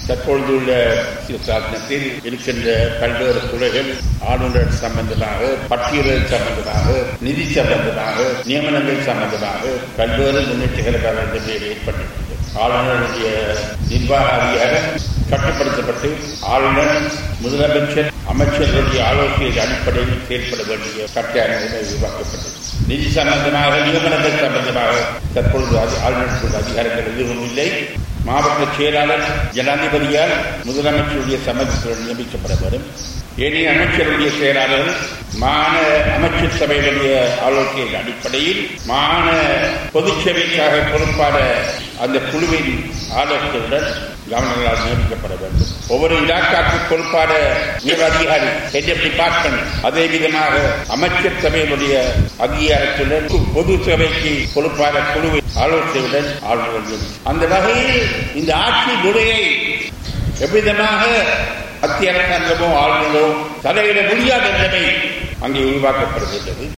தற்பொழுதுள்ள சாதனத்தில் இருக்கின்ற பல்வேறு துறைகள் ஆளுநர் சம்பந்தமாக பட்டியல் சம்பந்தமாக நிதி சம்பந்தமாக நியமனங்கள் சம்பந்தமாக பல்வேறு முன்னேற்றங்கள் ஏற்பட்டிருக்கிறது ஆளுநருடைய நிர்வாக அதிகாரம் கட்டுப்படுத்தப்பட்டு ஆளுநர் முதலமைச்சர் அமைச்சர்களுடைய ஆலோசனை அடிப்படையில் செயல்பட வேண்டிய கட்டாய நிலை உருவாக்கப்பட்டது நிதி சம்பந்தமாக நியமனங்கள் சம்பந்தமாக தற்பொழுது ஆளுநருக்கு அதிகாரங்கள் எதுவும் இல்லை மாவட்ட செயலாளர் ஜனாதிபதியால் முதலமைச்சருடைய சம்மதத்துடன் நியமிக்கப்பட வரும் ஏனைய அமைச்சருடைய செயலாளர்கள் மாநில அமைச்சர் சபைகளுடைய ஆலோசனை அடிப்படையில் மாநில பொதுச்சேவைக்காக பொறுப்பான அந்த குழுவின் ஆலோசனையுடன் கவர்னர்களால் நியமிக்கப்பட வேண்டும் ஒவ்வொரு இலாக்காக்கு பொறுப்பான உயர் அதிகாரி ஹெட் ஆஃப் டிபார்ட்மெண்ட் அதே விதமாக அமைச்சர் சபையினுடைய அங்கீகாரத்துடன் பொது சபைக்கு பொறுப்பான குழுவின் ஆலோசனையுடன் ஆளுநர் அந்த வகையில் இந்த ஆட்சி முறையை எவ்விதமாக மத்திய அரசாங்கமோ ஆளுநரோ தலையிட முடியாத நிலைமை அங்கே உருவாக்கப்படுகின்றது